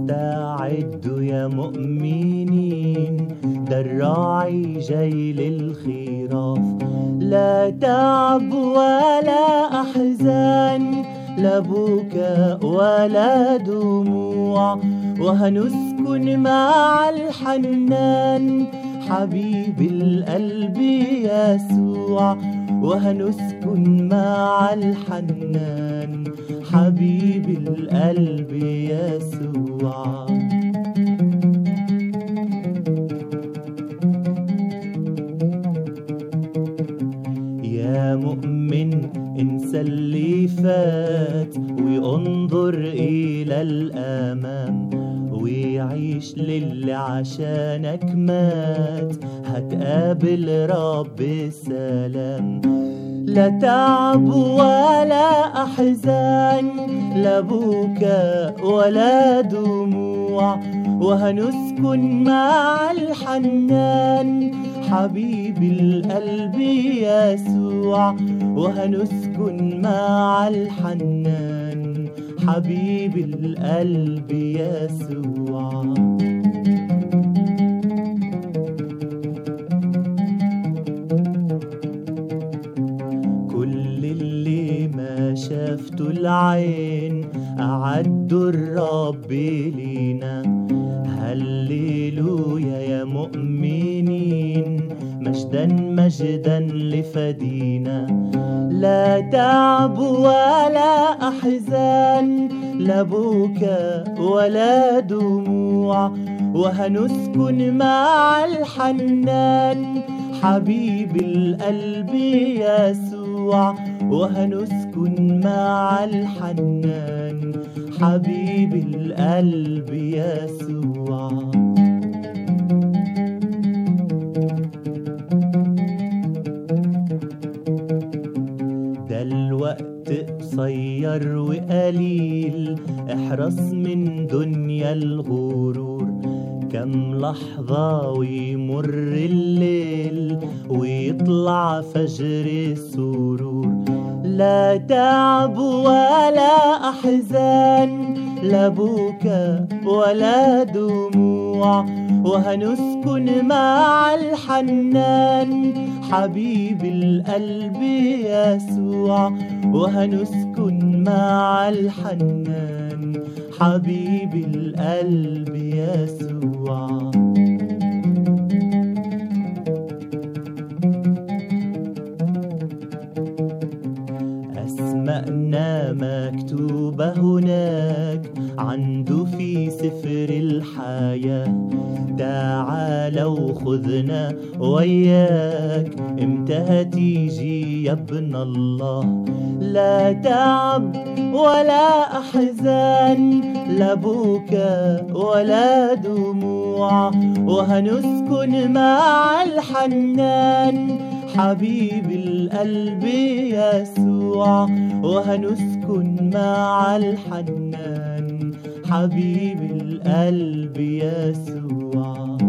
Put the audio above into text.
استعدوا يا مؤمنين ده الراعي جاي للخراف لا تعب ولا أحزان لا بكاء ولا دموع وهنسكن مع الحنان حبيب القلب يسوع وهنسكن مع الحنان حبيب القلب يسوع يا مؤمن انسى اللي فات وانظر الى الامام ويعيش للي عشانك مات هتقابل رب سلام لا تعب ولا أحزان لا بكاء ولا دموع وهنسكن مع الحنان حبيب القلب يسوع وهنسكن مع الحنان حبيب القلب يسوع كل اللي ما شافته العين أعدوا الرب لينا هللويا يا مؤمنين مجدا مجدا لفدينا لا تعب ولا أحزان لا بكاء ولا دموع وهنسكن مع الحنان حبيب القلب يسوع وهنسكن مع الحنان حبيب القلب يسوع ده الوقت قصير وقليل احرص من دنيا الغرور كم لحظة ويمر الليل ويطلع فجر السرور لا تعب ولا أحزان لا بكاء ولا دموع وهنسكن مع الحنان حبيب القلب يسوع وهنسكن مع الحنان حبيب القلب يسوع أسماءنا مكتوبة هناك عنده في سفر الحياة تعال وخذنا وياك امتى هتيجي يا ابن الله لا تعب ولا أحزان لا بكاء ولا دموع وهنسكن مع الحنان حبيب القلب يسوع وهنسكن مع الحنان حبيب القلب يسوع